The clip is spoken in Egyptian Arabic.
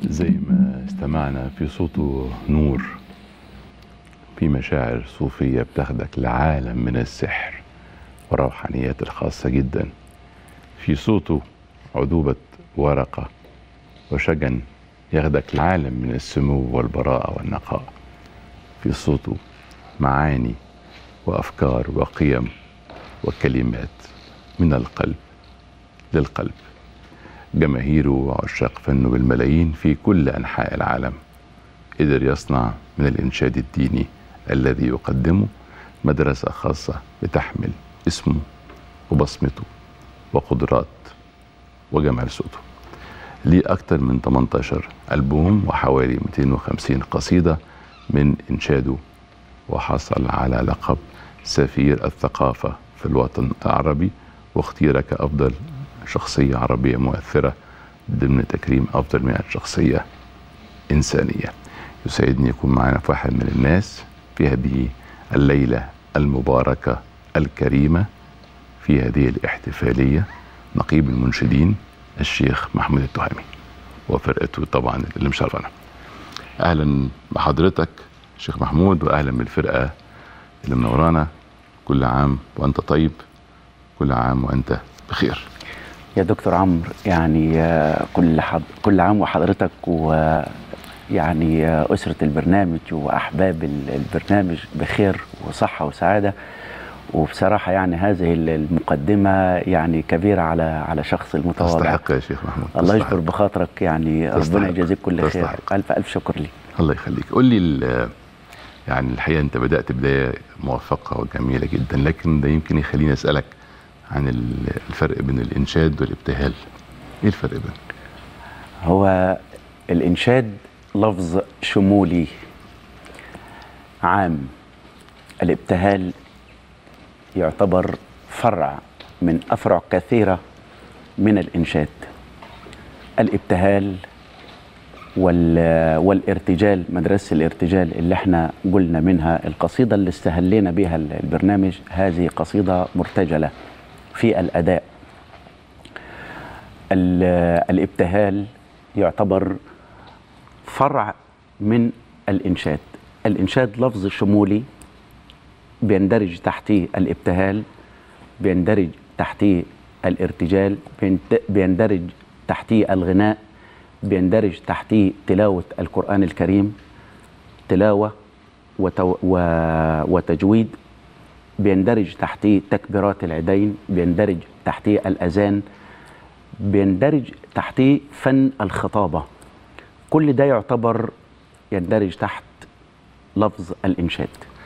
زي ما استمعنا في صوته نور في مشاعر صوفية بتاخدك لعالم من السحر والروحانيات الخاصة جدا في صوته عذوبة ورقة وشجن ياخدك لعالم من السمو والبراءة والنقاء في صوته معاني وأفكار وقيم وكلمات من القلب للقلب جماهيره وعشاق فنه بالملايين في كل أنحاء العالم قدر يصنع من الإنشاد الديني الذي يقدمه مدرسة خاصة بتحمل اسمه وبصمته وقدرات وجمال صوته ليه أكتر من 18 ألبوم وحوالي 250 قصيدة من إنشاده وحصل على لقب سفير الثقافة في الوطن العربي واختير كأفضل شخصية عربية مؤثرة ضمن تكريم أفضل 100 شخصية إنسانية يسعدني يكون معنا في واحد من الناس في هذه الليلة المباركة الكريمة في هذه الاحتفالية نقيب المنشدين الشيخ محمود التهامي وفرقته طبعا اللي مشرفنا اهلا بحضرتك شيخ محمود واهلا بالفرقه اللي منورانا كل عام وانت طيب كل عام وانت بخير يا دكتور عمرو يعني آه، كل حض... كل عام وحضرتك ويعني أسرة البرنامج وأحباب ال- البرنامج بخير وصحة وسعادة وبصراحة يعني هذه ال- المقدمة يعني كبيرة على على شخص المتواضع تستحق يا شيخ محمود الله تستحق. يجبر بخاطرك يعني تستحق. ربنا يجازيك كل خير تستحق. ألف ألف شكر لي الله يخليك قول لي ال- يعني الحقيقه انت بدات بدايه موفقه وجميله جدا لكن ده يمكن يخليني اسالك عن ال- الفرق بين الانشاد والابتهال ايه الفرق بين هو الإنشاد لفظ شمولي عام الابتهال يعتبر فرع من أفرع كثيرة من الإنشاد الابتهال وال والارتجال مدرسة الارتجال اللي احنا قلنا منها القصيدة اللي استهلينا بها البرنامج هذه قصيدة مرتجلة في الأداء ال- الابتهال يعتبر فرع من الإنشاد الإنشاد لفظ شمولي بيندرج تحتيه الابتهال بيندرج تحتيه الارتجال بينت- بيندرج تحتيه الغناء بيندرج تحتيه تلاوة القرآن الكريم تلاوة وتو و وتجويد بيندرج تحتيه تكبيرات العيدين بيندرج تحتيه الأذان بيندرج تحتيه فن الخطابة كل ده يعتبر يندرج تحت لفظ الإنشاد